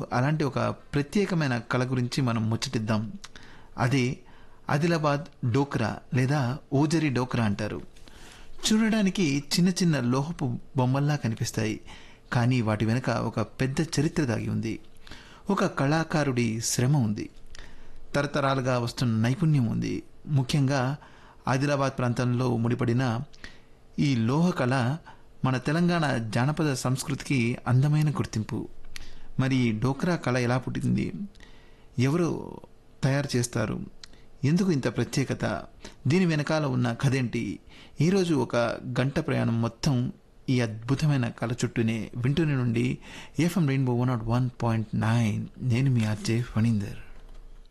అలాంటి ఒక ప్రత్యేకమైన కళ గురించి మనం ముచ్చటిద్దాం అదే ఆదిలాబాద్ డోక్రా లేదా ఓజరి డోక్రా అంటారు చూడడానికి చిన్న చిన్న లోహపు బొమ్మల్లా కనిపిస్తాయి కానీ వాటి వెనుక ఒక పెద్ద చరిత్ర దాగి ఉంది ఒక కళాకారుడి శ్రమ ఉంది తరతరాలుగా వస్తున్న నైపుణ్యం ఉంది ముఖ్యంగా ఆదిలాబాద్ ప్రాంతంలో ముడిపడిన ఈ లోహ కళ మన తెలంగాణ జానపద సంస్కృతికి అందమైన గుర్తింపు మరి ఈ డోక్రా కళ ఎలా పుట్టింది ఎవరు తయారు చేస్తారు ఎందుకు ఇంత ప్రత్యేకత దీని వెనకాల ఉన్న కథేంటి ఈరోజు ఒక గంట ప్రయాణం మొత్తం ఈ అద్భుతమైన కళ చుట్టూనే వింటూనే నుండి FM rainbow one naught one point nine నేను మీ ఆర్జే ఫణీందర్